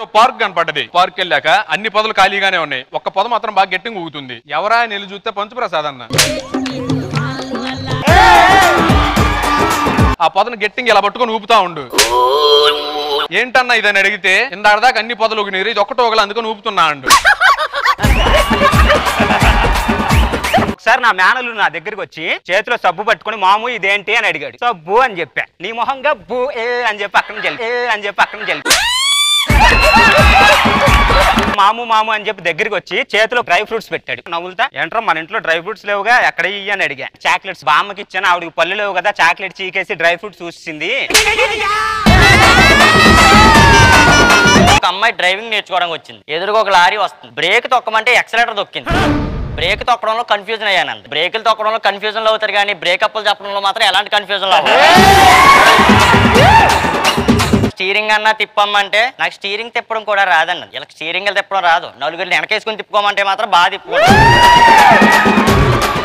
park కనపడ్డది park వెళ్ళాక అన్ని పొదలు ఖాళీగానే ఉన్నాయి ఒక్క పొద మాత్రం బాగా గట్టిగా ఊగుతుంది ఎవరా నిలు చూస్తే పంచు ప్రసాద్ అన్న ఆ పొదను గట్టింగ్ ఇలా పట్టుకొని ఊపుతా ఉండు ఏంటన్నా ఇదని అడిగితే ఇందాక అన్ని పొదలు ఊగినీరు ఇది ఒక్కటో ఒకలు అందుకని ఊపుతున్నా అండు ఒకసారి నా మేనలు నా దగ్గరికి వచ్చి చేతిలో సబ్బు పట్టుకొని మాము ఇదేంటి అని అడిగాడు సబ్బు అని చెప్పా నీ మొహంగా బు ఏ అని చెప్పి అక్కడ నుంచి వెళ్ళి ఏ అని చెప్పి అక్కడ నుంచి వెళ్ళి మాము మాము అని చెప్పి దగ్గరికి వచ్చి చేతిలో డ్రై ఫ్రూట్స్ పెట్టాడు నవ్వులుతా ఏంట్రా మన ఇంట్లో డ్రై ఫ్రూట్స్ లేవుగా ఎక్కడ ఇయ్యి అని అడిగా చాక్లెట్స్ బామ్మకి ఇచ్చాను ఆవిడకి పళ్ళు లేవు కదా చాక్లెట్ చీకేసి డ్రై ఫ్రూట్స్ చూసింది ఒక అమ్మాయి డ్రైవింగ్ నేర్చుకోవడానికి వచ్చింది ఎదురుగా ఒక లారీ వస్తుంది బ్రేక్ తొక్కమంటే ఎక్సలేటర్ తొక్కింది బ్రేక్ తొక్కడంలో కన్ఫ్యూజన్ అయ్యాను బ్రేకులు తొక్కడంలో కన్ఫ్యూజన్ అవుతారు కానీ బ్రేకప్లు చెప్పడంలో మాత్రం ఎలాంటి కన్ఫ్యూజన్ స్టీరింగ్ అన్నా తిప్పమ్మంటే నాకు స్టీరింగ్ తిప్పడం కూడా రాదండి ఇలా స్టీరింగ్ తిప్పడం రాదు నలుగురిని వెనకేసుకుని తిప్పుకోమంటే మాత్రం బాగా తిప్పుకుంటాను